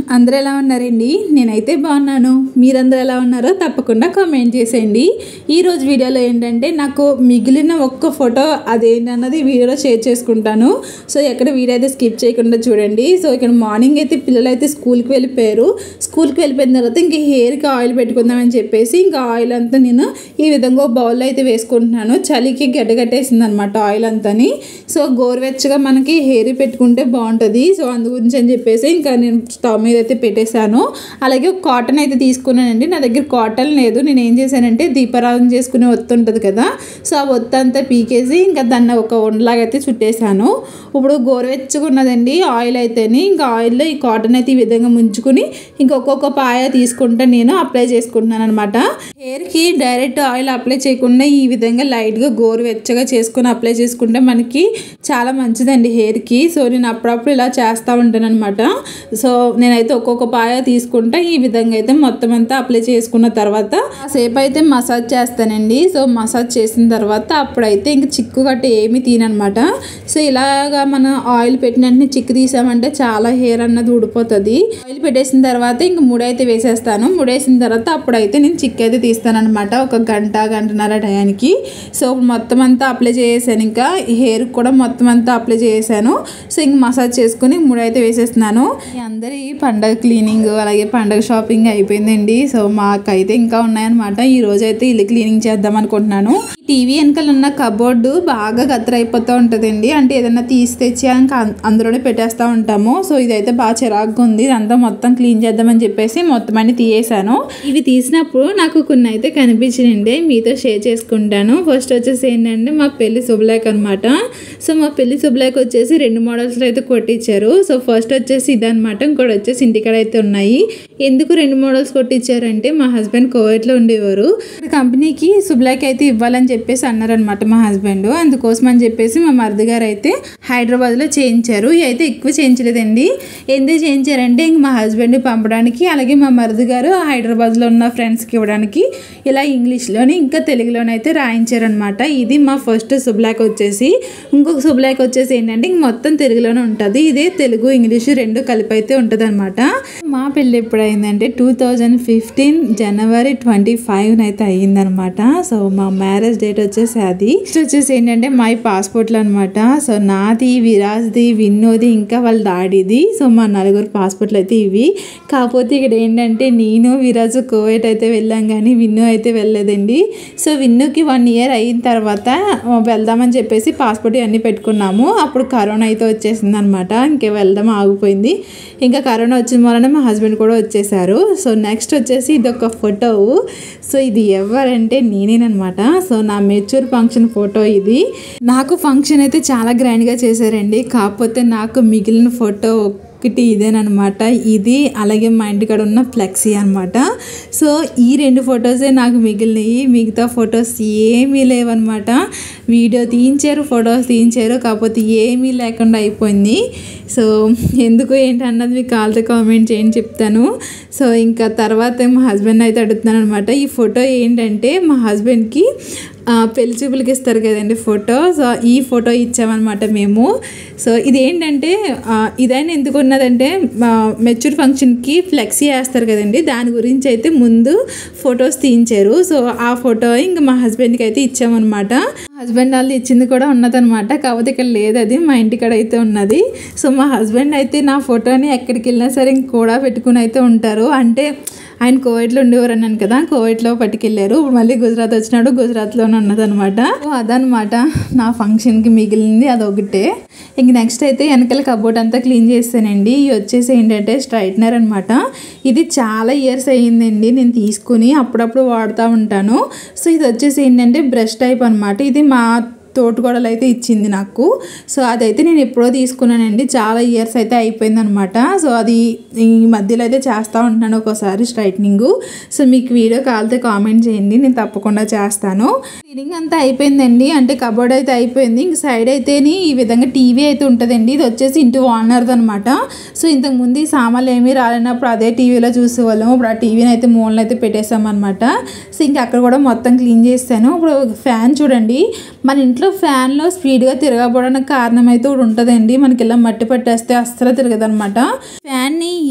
అందరూ ఎలా ఉన్నారండి నేనైతే బాగున్నాను మీరందరూ ఎలా ఉన్నారో తప్పకుండా కామెంట్ చేసేయండి ఈరోజు వీడియోలో ఏంటంటే నాకు మిగిలిన ఒక్క ఫోటో అదేంటన్నది వీడియోలో షేర్ చేసుకుంటాను సో ఎక్కడ వీడియో అయితే స్కిప్ చేయకుండా చూడండి సో ఇక్కడ మార్నింగ్ అయితే పిల్లలు అయితే స్కూల్కి వెళ్ళిపోయారు స్కూల్కి వెళ్ళిపోయిన తర్వాత ఇంక హెయిర్కి ఆయిల్ పెట్టుకుందామని చెప్పేసి ఇంకా ఆయిల్ అంతా నేను ఈ విధంగా బౌల్లో అయితే వేసుకుంటున్నాను చలికి గడ్డగట్టేసింది అనమాట ఆయిల్ అంతాని సో గోరువెచ్చగా మనకి హెయిర్ పెట్టుకుంటే బాగుంటుంది సో అందు గురించి అని చెప్పేసి ఇంకా నేను స్టవ్ మీద అయితే పెట్టేశాను అలాగే ఒక కాటన్ అయితే తీసుకున్నానండి నా దగ్గర కాటన్ లేదు నేను ఏం చేశానంటే దీపారాధన చేసుకునే ఒత్తు ఉంటుంది కదా సో ఆ ఒత్తు అంతా పీకేసి ఇంకా దాన్ని ఒక ఉండలాగా అయితే చుట్టేశాను ఇప్పుడు గోరువెచ్చగా ఉన్నదండి ఆయిల్ అయితేనే ఇంకా ఆయిల్లో ఈ కాటన్ అయితే ఈ విధంగా ముంచుకుని ఇంకా ఒక్కొక్క పాయ తీసుకుంటే నేను అప్లై చేసుకుంటున్నాను అనమాట హెయిర్కి డైరెక్ట్ ఆయిల్ అప్లై చేయకుండా ఈ విధంగా లైట్గా గోరువెచ్చగా చేసుకుని అప్లై చేసుకుంటే మనకి చాలా మంచిదండి హెయిర్కి సో నేను అప్పుడప్పుడు ఇలా చేస్తూ ఉంటాను అనమాట సో నేనైతే ఒక్కొక్క పాయ తీసుకుంటా ఈ విధంగా అయితే మొత్తం అంతా అప్లై చేసుకున్న తర్వాత సేపు అయితే మసాజ్ చేస్తానండి సో మసాజ్ చేసిన తర్వాత అప్పుడైతే ఇంక చిక్కు గట్ట ఏమీ తీననమాట సో ఇలాగా మనం ఆయిల్ పెట్టిన వెంటనే చిక్కు తీసామంటే చాలా హెయిర్ అన్నది ఊడిపోతుంది ఆయిల్ పెట్టేసిన తర్వాత ఇంక ముడైతే వేసేస్తాను ముడేసిన తర్వాత అప్పుడైతే నేను చిక్కు అయితే తీస్తానమాట ఒక గంట గంటన్నర టయానికి సో మొత్తం అంతా అప్లై చేసేసాను ఇంకా హెయిర్ కూడా మొత్తం అంతా అప్లై చేసేసాను సో ఇంక మసాజ్ చేసుకుని ముడైతే వేసేస్తున్నాను ఈ అందరి పండగ క్లీనింగ్ అలాగే పండగ షాపింగ్ అయిపోయిందండి సో మాకైతే ఇంకా ఉన్నాయన్నమాట ఈ రోజు అయితే ఇల్లు క్లీనింగ్ చేద్దాం అనుకుంటున్నాను టీవీ వెనకాల ఉన్న కబోర్డు బాగా గత్తర అయిపోతూ ఉంటుందండి అంటే ఏదైనా తీసి తెచ్చి ఇంకా అం- అందులోనే పెట్టేస్తూ ఉంటాము సో ఇదైతే బాగా చిరాకుగా ఉంది ఇదంతా మొత్తం క్లీన్ చేద్దామని చెప్పేసి మొత్తం అన్ని తీయేసాను ఇవి తీసినప్పుడు నాకు కొన్ని అయితే కనిపించినండి మీతో షేర్ చేసుకుంటాను ఫస్ట్ వచ్చేసి ఏంటంటే మా పెళ్లి శుభలేఖ అనమాట సో మా పెళ్లి శుభలేఖ వచ్చేసి రెండు మోడల్స్లో అయితే కొట్టించారు సో ఫస్ట్ వచ్చేసి ఇదనమాట ఇంకోటి వచ్చేసి ఇంటికాడ అయితే ఉన్నాయి ఎందుకు రెండు మోడల్స్ కొట్టించారంటే మా హస్బెండ్ కోవిడ్లో ఉండేవారు కంపెనీకి శుభలేఖ అయితే ఇవ్వాలని చెప్పేసి అన్నారనమాట మా హస్బెండ్ అందుకోసం అని చెప్పేసి మా మరిది గారు అయితే హైదరాబాద్లో చేయించారు ఇవి అయితే ఎక్కువ చేయించలేదండి ఎందుకు చేయించారంటే ఇంక మా హస్బెండ్ పంపడానికి అలాగే మా మరిది గారు హైదరాబాద్లో ఉన్న ఫ్రెండ్స్కి ఇవ్వడానికి ఇలా ఇంగ్లీష్లోని ఇంకా తెలుగులోనే అయితే రాయించారనమాట ఇది మా ఫస్ట్ శుభలేఖ వచ్చేసి ఇంకొక శుభలేఖ వచ్చేసి ఏంటంటే ఇంక మొత్తం తెలుగులోనే ఉంటుంది ఇదే తెలుగు ఇంగ్లీష్ రెండు కలిపి అయితే ఉంటుంది అనమాట మా పెళ్ళి ఎప్పుడు అయిందంటే two thousand fifteen January twenty five అయితే అయ్యిందనమాట సో మా మ్యారేజ్ డేట్ వచ్చేసి అది నెక్స్ట్ వచ్చేసి ఏంటంటే మై పాస్పోర్ట్లు అనమాట సో నాది విరాజ్ది విన్నోది ఇంకా వాళ్ళ డాడీది సో మా నలుగురు పాస్పోర్ట్లు అయితే ఇవి కాకపోతే ఇక్కడ ఏంటంటే నేను విరాజు కోవేట్ అయితే వెళ్ళాం కానీ విన్ను అయితే వెళ్ళలేదండి సో విన్నుకి వన్ ఇయర్ అయిన తర్వాత ఆ, వెళ్దామని చెప్పేసి పాస్పోర్ట్ ఇవన్నీ పెట్టుకున్నాము అప్పుడు కరోనా అయితే వచ్చేసింది అనమాట ఇంకే వెళ్దాం ఆగిపోయింది ఇంకా కరోనా వచ్చిన వలన మా హస్బెండ్ కూడా వచ్చేసారు సో నెక్స్ట్ వచ్చేసి ఇది ఒక ఫోటో సో ఇది ఎవరంటే నేనేనమాట సో నా మెచ్యూర్ ఫంక్షన్ ఫోటో ఇది నాకు ఫంక్షన్ అయితే చాలా గ్రాండ్గా చేశారండి కాకపోతే నాకు మిగిలిన ఫోటో ఒకటి ఇదేనమాట ఇది అలాగే మా ఇంటికాడ ఉన్న ఫ్లెక్సీ అనమాట సో ఈ రెండు ఫొటోసే నాకు మిగిలినవి మిగతా ఫొటోస్ ఏమీ లేవన్నమాట వీడియో తీయించారు ఫొటోస్ తీయించారు కాకపోతే ఏమీ లేకుండా అయిపోయింది సో ఎందుకు ఏంటి అన్నది మీకు కాల్తో కామెంట్ చేయండి చెప్తాను సో ఇంకా తర్వాత మా హస్బెండ్ అయితే అడుగుతున్నాను అనమాట ఈ ఫోటో ఏంటంటే మా హస్బెండ్కి ఆ, పెళ్లి చూపులకి ఇస్తారు కదండి ఫోటో సో ఈ ఫోటో ఇచ్చామన్నమాట మేము సో ఇది ఏంటంటే ఆ, ఇదైనా ఎందుకు ఉన్నదంటే మెచ్యూర్ ఫంక్షన్కి ఫ్లెక్సీ వేస్తారు కదండి దాని గురించి అయితే ముందు ఫొటోస్ తీయించారు సో ఆ ఫోటో ఇంకా మా హస్బెండ్కి అయితే ఇచ్చామన్నమాట హస్బెండ్ వాళ్ళు ఇచ్చింది కూడా ఉన్నదనమాట కాకపోతే ఇక్కడ లేదు అది మా ఇంటికాడ అయితే ఉన్నది సో మా హస్బెండ్ అయితే నా ఫోటోని ఎక్కడికి వెళ్ళినా సరే ఇంక కూడా పెట్టుకుని అయితే ఉంటారు అంటే ఆయన కోవిడ్లో ఉండేవారు అన్నాను కదా కోవిడ్లో పట్టుకెళ్ళారు ఇప్పుడు మళ్ళీ గుజరాత్ వచ్చినాడు గుజరాత్లోనే ఉన్నదనమాట సో అదనమాట నా ఫంక్షన్కి మిగిలింది అదొకటే ఇంక నెక్స్ట్ అయితే వెనకాల కబోర్డ్ అంతా క్లీన్ చేస్తానండి ఇవి వచ్చేసి ఏంటంటే స్ట్రైట్నర్ అనమాట ఇది చాలా ఇయర్స్ అయ్యిందండి నేను తీసుకుని అప్పుడప్పుడు వాడుతూ ఉంటాను సో ఇది వచ్చేసి ఏంటంటే బ్రష్ టైప్ అనమాట ఇది మా తోటగొడలు అయితే ఇచ్చింది నాకు సో అదైతే నేను ఎప్పుడో తీసుకున్నానండి చాలా ఇయర్స్ అయితే అయిపోయింది అనమాట సో అది ఈ మధ్యలో అయితే చేస్తూ ఉంటున్నాను ఒక్కోసారి స్ట్రైట్నింగ్ సో మీకు వీడియో కావాలితే కామెంట్ చేయండి నేను తప్పకుండా చేస్తాను క్లీనింగ్ అంతా అయిపోయిందండి అంటే కబోర్డ్ అయితే అయిపోయింది ఇంక సైడ్ అయితేని ఈ విధంగా టీవీ అయితే ఉంటుందండి ఇది వచ్చేసి ఇంటి ఓనర్ది అనమాట సో ఇంతకుముందు ఈ సామాన్లు ఏమీ రాలేనప్పుడు అదే టీవీలో చూసేవాళ్ళం ఇప్పుడు ఆ టీవీని అయితే మూలన అయితే పెట్టేసామన్నమాట సో ఇంకా అక్కడ కూడా మొత్తం క్లీన్ చేస్తాను ఇప్పుడు ఫ్యాన్ చూడండి మన ఇంట్లో ఫ్యాన్లో స్పీడ్గా తిరగబడడానికి కారణం అయితే ఒకటి ఉంటుందండి మనకి ఇలా మట్టి పట్టేస్తే అస్సలు తిరగదనమాట ఫ్యాన్ని ఈ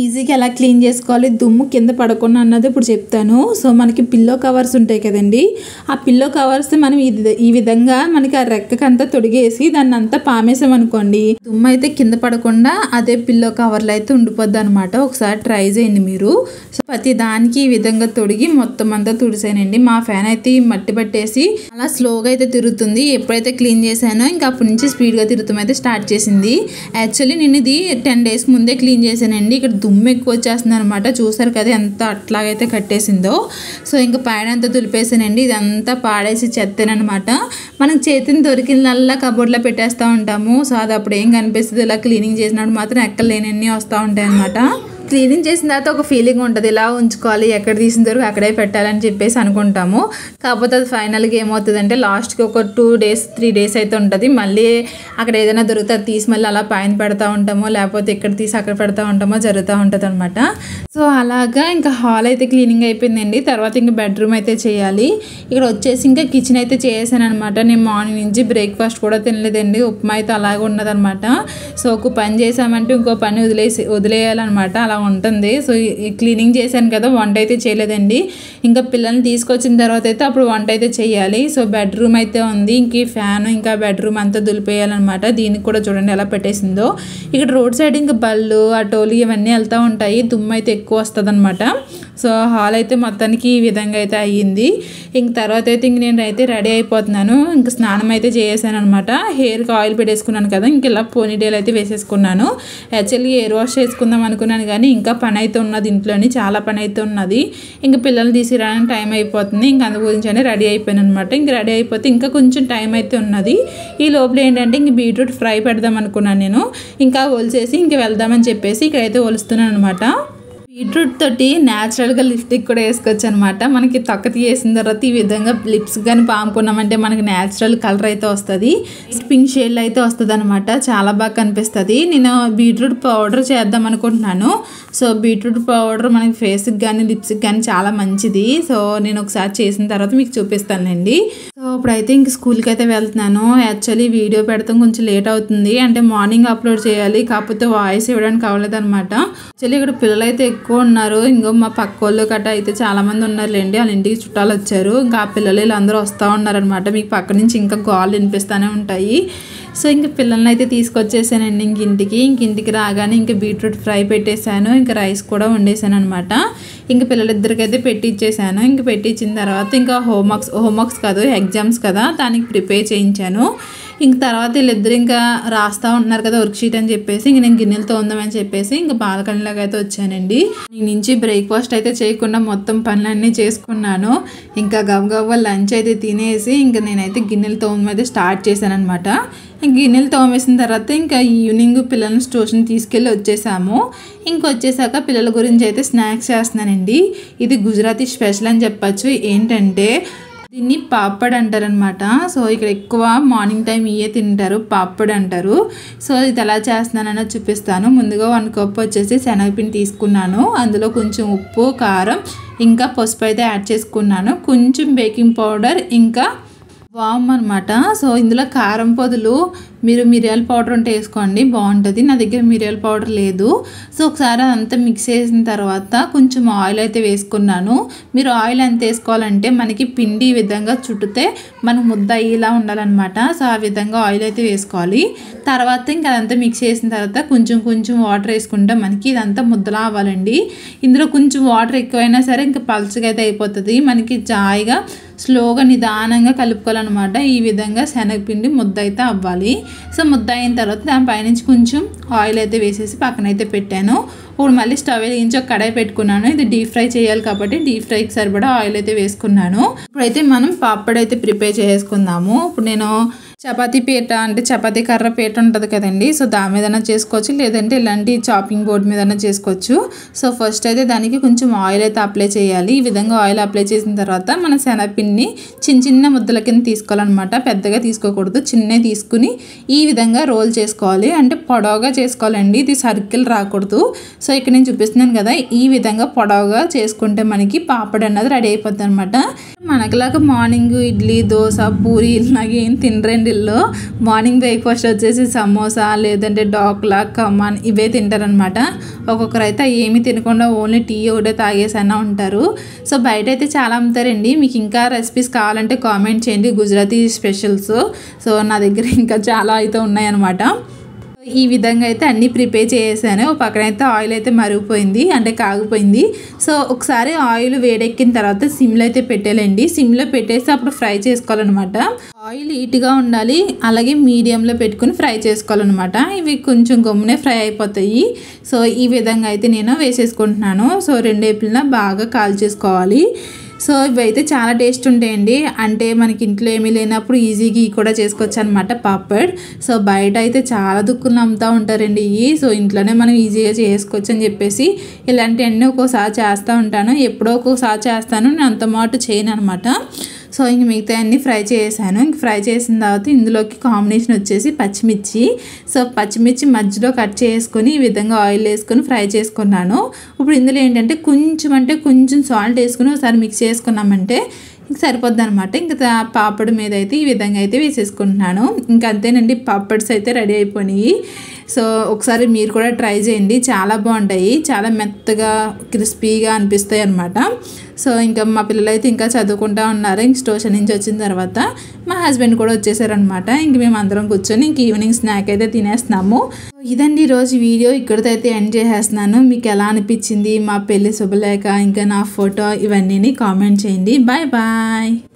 ఈజీగా ఎలా క్లీన్ చేసుకోవాలి దుమ్ము కింద పడకుండా అన్నది ఇప్పుడు చెప్తాను సో మనకి పిల్లో కవర్స్ ఉంటాయి కదండి ఆ పిల్లో కవర్స్ మనం ఇది ఈ విధంగా మనకి ఆ రెక్కకంతా తొడిగేసి దాన్ని అంతా పామేసామనుకోండి దుమ్ము అయితే కింద పడకుండా అదే పిల్లో కవర్లు అయితే ఉండిపోద్ది అనమాట ఒకసారి ట్రై చేయండి మీరు సో ప్రతి దానికి ఈ విధంగా తొడిగి మొత్తం అంతా తుడిసానండి మా ఫ్యాన్ అయితే ఈ మట్టి పట్టేసి అలా స్లోగా అయితే తిరుగుతుంది ఎప్పుడైతే క్లీన్ చేశానో ఇంకా అప్పటి నుంచి స్పీడ్గా తిరుగుతాం అయితే స్టార్ట్ చేసింది యాక్చువల్లీ నేను ఇది టెన్ డేస్ ముందే క్లీన్ చేశానండి ఇక్కడ దుమ్ము ఎక్కువ వచ్చేస్తుంది అనమాట చూసారు కదా ఎంత అట్లాగైతే కట్టేసిందో సో ఇంకా పైన అంతా దులిపేసానండి ఇదంతా పాడేసి చెత్తనమాట మనకు చేతిని దొరికిందల్లా కబోర్డ్లో పెట్టేస్తూ ఉంటాము సో అది అప్పుడు ఏం కనిపిస్తుంది ఇలా క్లీనింగ్ చేసినప్పుడు మాత్రం ఎక్కడ లేనన్నీ వస్తూ ఉంటాయి అనమాట క్లీనింగ్ చేసిన తర్వాత ఒక ఫీలింగ్ ఉంటుంది ఇలా ఉంచుకోవాలి ఎక్కడ తీసిన దొరికి అక్కడే పెట్టాలని చెప్పేసి అనుకుంటాము కాకపోతే అది ఫైనల్గా ఏమవుతుంది అంటే లాస్ట్కి ఒక టూ డేస్ త్రీ డేస్ అయితే ఉంటుంది మళ్ళీ అక్కడ ఏదైనా దొరికితే అది తీసి మళ్ళీ అలా పైన పెడతా ఉంటామో లేకపోతే ఇక్కడ తీసి అక్కడ పెడతా ఉంటామో జరుగుతూ ఉంటుంది అనమాట సో అలాగా ఇంకా హాల్ అయితే క్లీనింగ్ అయిపోయిందండి తర్వాత ఇంకా బెడ్రూమ్ అయితే చేయాలి ఇక్కడ వచ్చేసి ఇంకా కిచెన్ అయితే చేసాను అనమాట నేను మార్నింగ్ నుంచి బ్రేక్ఫాస్ట్ కూడా తినలేదండి ఉప్మా అయితే అలాగే ఉన్నదనమాట సో ఒక పని చేసామంటే ఇంకో పని వదిలేసి వదిలేయాలన్నమాట అలా ఉంటుంది సో ఈ క్లీనింగ్ చేశాను కదా వంట అయితే చేయలేదండి ఇంకా పిల్లల్ని తీసుకొచ్చిన తర్వాత అయితే అప్పుడు వంట అయితే చేయాలి సో బెడ్రూమ్ అయితే ఉంది ఇంక ఈ ఫ్యాన్ ఇంకా బెడ్రూమ్ అంతా దులిపేయాలన్నమాట దీనికి కూడా చూడండి ఎలా పెట్టేసిందో ఇక్కడ రోడ్ సైడ్ ఇంకా బళ్ళు ఆటోలు ఇవన్నీ వెళ్తూ ఉంటాయి దుమ్ము అయితే ఎక్కువ వస్తుంది సో హాల్ అయితే మొత్తానికి ఈ విధంగా అయితే అయ్యింది ఇంక తర్వాత అయితే ఇంక నేను అయితే రెడీ అయిపోతున్నాను ఇంక స్నానం అయితే చేసాను అనమాట హెయిర్కి ఆయిల్ పెట్టేసుకున్నాను కదా ఇంక ఇలా పోనీటేల్ అయితే వేసేసుకున్నాను యాక్చువల్లీ హెయిర్ వాష్ చేసుకుందాం అనుకున్నాను కానీ ఇంకా పని అయితే ఉన్నది ఇంట్లోని చాలా పని అయితే ఉన్నది ఇంకా పిల్లల్ని తీసుకురావడానికి టైం అయిపోతుంది ఇంకా అందు గురించి అని రెడీ అయిపోయాను అనమాట ఇంక రెడీ అయిపోతే ఇంకా కొంచెం టైం అయితే ఉన్నది ఈ లోపల ఏంటంటే ఇంక బీట్రూట్ ఫ్రై పెడదాం అనుకున్నాను నేను ఇంకా ఒలిసేసి ఇంక వెళ్దామని చెప్పేసి ఇక్కడైతే ఒలుస్తున్నాను అనమాట బీట్రూట్ తోటి న్యాచురల్గా లిప్స్టిక్ కూడా వేసుకోవచ్చు అనమాట మనకి తొక్క తీసేసిన తర్వాత ఈ విధంగా లిప్స్ కానీ పాముకున్నామంటే మనకి న్యాచురల్ కలర్ అయితే వస్తుంది పింక్ షేడ్ అయితే వస్తుంది అనమాట చాలా బాగా కనిపిస్తుంది నేను బీట్రూట్ పౌడర్ చేద్దాం అనుకుంటున్నాను సో బీట్రూట్ పౌడర్ మనకి ఫేస్కి కానీ లిప్స్కి కానీ చాలా మంచిది సో నేను ఒకసారి చేసిన తర్వాత మీకు చూపిస్తానండి సో ఇప్పుడైతే ఇంక స్కూల్కి అయితే వెళ్తున్నాను యాక్చువల్లీ వీడియో పెడతాం కొంచెం లేట్ అవుతుంది అంటే మార్నింగ్ అప్లోడ్ చేయాలి కాకపోతే వాయిస్ ఇవ్వడానికి అవ్వలేదు అనమాట యాక్చువల్లీ ఇక్కడ పిల్లలు అయితే ఎక్కువ ఉన్నారు ఇంకో మా పక్క వాళ్ళు గట్రా అయితే చాలా మంది ఉన్నారులేండి వాళ్ళ ఇంటికి చుట్టాలు వచ్చారు ఇంకా ఆ పిల్లలు వీళ్ళందరూ వస్తూ ఉన్నారనమాట మీకు పక్క నుంచి ఇంకా గాలు వినిపిస్తూనే ఉంటాయి సో ఇంక పిల్లల్ని అయితే తీసుకొచ్చేసానండి ఇంక ఇంటికి ఇంక ఇంటికి రాగానే ఇంక బీట్రూట్ ఫ్రై పెట్టేశాను ఇంకా రైస్ కూడా వండేసాను అనమాట ఇంక పిల్లలిద్దరికి అయితే పెట్టి ఇచ్చేసాను ఇంక పెట్టి ఇచ్చిన తర్వాత ఇంకా హోంవర్క్స్ హోంవర్క్స్ కాదు ఎగ్జామ్స్ కదా దానికి ప్రిపేర్ చేయించాను ఇంక తర్వాత వీళ్ళిద్దరు ఇంకా రాస్తూ ఉంటున్నారు కదా వర్క్ షీట్ అని చెప్పేసి ఇంక నేను గిన్నెలతో ఉందామని చెప్పేసి ఇంకా బాల్కనీలోకి అయితే వచ్చానండి నేను నుంచి బ్రేక్ఫాస్ట్ అయితే చేయకుండా మొత్తం పనులన్నీ చేసుకున్నాను ఇంకా గబగబా లంచ్ అయితే తినేసి ఇంకా నేనైతే గిన్నెలు తోమడం అయితే స్టార్ట్ చేశాను అనమాట గిన్నెలు తోమేసిన తర్వాత ఇంకా ఈవినింగ్ పిల్లల్ని ట్యూషన్ తీసుకెళ్ళి వచ్చేసాము ఇంకొచ్చేసాక పిల్లల గురించి అయితే స్నాక్స్ చేస్తున్నానండి ఇది గుజరాతీ స్పెషల్ అని చెప్పచ్చు ఏంటంటే దీన్ని పాపడ్ అంటారనమాట సో ఇక్కడ ఎక్కువ మార్నింగ్ టైం ఇయే తింటారు పాపడ్ అంటారు సో ఇది ఎలా చేస్తున్నానో చూపిస్తాను ముందుగా వన్ కప్ వచ్చేసి శనగపిండి తీసుకున్నాను అందులో కొంచెం ఉప్పు కారం ఇంకా పసుపు అయితే యాడ్ చేసుకున్నాను కొంచెం బేకింగ్ పౌడర్ ఇంకా వామ్ అనమాట సో ఇందులో కారం పొదులు మీరు మిరియాల పౌడర్ ఉంటే వేసుకోండి బాగుంటుంది నా దగ్గర మిరియాల పౌడర్ లేదు సో ఒకసారి అదంతా మిక్స్ చేసిన తర్వాత కొంచెం ఆయిల్ అయితే వేసుకున్నాను మీరు ఆయిల్ ఎంత వేసుకోవాలంటే మనకి పిండి ఈ విధంగా చుట్టితే మనకు ముద్ద ఇలా ఉండాలన్నమాట సో ఆ విధంగా ఆయిల్ అయితే వేసుకోవాలి తర్వాత ఇంకా అదంతా మిక్స్ చేసిన తర్వాత కొంచెం కొంచెం వాటర్ వేసుకుంటే మనకి ఇదంతా ముద్దలా అవ్వాలండి ఇందులో కొంచెం వాటర్ ఎక్కువైనా సరే ఇంకా పలుచగా అయితే అయిపోతుంది మనకి జాయిగా స్లోగా నిదానంగా కలుపుకోవాలన్నమాట ఈ విధంగా శనగపిండి ముద్ద అయితే అవ్వాలి సో ముద్ద అయిన తర్వాత దాని పైనుంచి కొంచెం ఆయిల్ అయితే వేసేసి పక్కన అయితే పెట్టాను ఇప్పుడు మళ్ళీ స్టవ్ వెలిగించి ఒక కడాయి పెట్టుకున్నాను ఇది డీప్ ఫ్రై చేయాలి కాబట్టి డీప్ ఫ్రైకి సరిపడా ఆయిల్ అయితే వేసుకున్నాను ఇప్పుడైతే మనం పాపడ్ అయితే ప్రిపేర్ చేసుకుందాము ఇప్పుడు నేను చపాతీ పీట అంటే చపాతీ కర్ర పీట ఉంటుంది కదండి సో దాని మీదైనా చేసుకోవచ్చు లేదంటే ఇలాంటి చాపింగ్ బోర్డ్ మీదైనా చేసుకోవచ్చు సో ఫస్ట్ అయితే దానికి కొంచెం ఆయిల్ అయితే అప్లై చేయాలి ఈ విధంగా ఆయిల్ అప్లై చేసిన తర్వాత మన శనగపిండిని చిన్న చిన్న ముద్దల కింద తీసుకోవాలన్నమాట పెద్దగా తీసుకోకూడదు చిన్నవి తీసుకుని ఈ విధంగా రోల్ చేసుకోవాలి అంటే పొడవుగా చేసుకోవాలండి ఇది సర్కిల్ రాకూడదు సో ఇక్కడ నేను చూపిస్తున్నాను కదా ఈ విధంగా పొడవుగా చేసుకుంటే మనకి పాపడ్ అన్నది రెడీ అయిపోద్ది అనమాట మనకులాగా మార్నింగ్ ఇడ్లీ దోశ పూరి ఇలాగే ఏం తినరండి ఇల్లు మార్నింగ్ బ్రేక్ఫాస్ట్ వచ్చేసి సమోసా లేదంటే డోక్లా కమాన్ ఇవే తింటారనమాట ఒక్కొక్కరు అయితే ఏమీ తినకుండా ఓన్లీ టీ ఒకటే తాగేసైనా ఉంటారు సో బయట అయితే చాలా అమ్ముతారండి మీకు ఇంకా రెసిపీస్ కావాలంటే కామెంట్ చేయండి గుజరాతీ స్పెషల్స్ సో నా దగ్గర ఇంకా చాలా అయితే ఉన్నాయన్నమాట ఈ విధంగా అయితే అన్నీ ప్రిపేర్ చేసాను ఒక పక్కన అయితే ఆయిల్ అయితే మరిగిపోయింది అంటే కాగిపోయింది సో ఒకసారి ఆయిల్ వేడెక్కిన తర్వాత సిమ్లో అయితే పెట్టేయాలండి సిమ్లో పెట్టేసి అప్పుడు ఫ్రై చేసుకోవాలన్నమాట ఆయిల్ హీట్గా ఉండాలి అలాగే మీడియంలో పెట్టుకుని ఫ్రై చేసుకోవాలన్నమాట ఇవి కొంచెం గమ్మునే ఫ్రై అయిపోతాయి సో ఈ విధంగా అయితే నేను వేసేసుకుంటున్నాను సో రెండు వైపులా బాగా కాల్ చేసుకోవాలి సో ఇవైతే చాలా టేస్ట్ ఉంటాయండి అంటే మనకి ఇంట్లో ఏమీ లేనప్పుడు ఈజీగా ఇవి కూడా చేసుకోవచ్చు అనమాట పాపడ్ సో బయట అయితే చాలా దుక్కులు అమ్ముతూ ఉంటారండి ఇవి సో ఇంట్లోనే మనం ఈజీగా చేసుకోవచ్చు అని చెప్పేసి ఇలాంటివన్నీ ఒక్కోసారి చేస్తూ ఉంటాను ఎప్పుడో ఒక్కోసారి చేస్తాను నేను అంత మాట చేయను అనమాట సో ఇంక మిగతా అన్నీ ఫ్రై చేసాను ఇంక ఫ్రై చేసిన తర్వాత ఇందులోకి కాంబినేషన్ వచ్చేసి పచ్చిమిర్చి సో పచ్చిమిర్చి మధ్యలో కట్ చేసుకొని ఈ విధంగా ఆయిల్ వేసుకొని ఫ్రై చేసుకున్నాను ఇప్పుడు ఇందులో ఏంటంటే కొంచెం అంటే కొంచెం సాల్ట్ వేసుకుని ఒకసారి మిక్స్ చేసుకున్నామంటే ఇంక సరిపోద్ది అనమాట ఇంకా పాపడ్ మీద అయితే ఈ విధంగా అయితే వేసేసుకుంటున్నాను ఇంకా అంతేనండి పాపడ్స్ అయితే రెడీ అయిపోయినాయి సో ఒకసారి మీరు కూడా ట్రై చేయండి చాలా బాగుంటాయి చాలా మెత్తగా క్రిస్పీగా అనిపిస్తాయి అనమాట సో ఇంకా మా పిల్లలు అయితే ఇంకా చదువుకుంటా ఉన్నారు ఇంక స్టేషన్ నుంచి వచ్చిన తర్వాత మా హస్బెండ్ కూడా వచ్చేసారనమాట ఇంక మేము అందరం కూర్చొని ఇంక ఈవినింగ్ స్నాక్ అయితే తినేస్తున్నాము ఇదండి ఈరోజు వీడియో ఇక్కడితో అయితే ఎండ్ చేసేస్తున్నాను మీకు ఎలా అనిపించింది మా పెళ్లి శుభలేఖ ఇంకా నా ఫోటో ఇవన్నీ కామెంట్ చేయండి బాయ్ బాయ్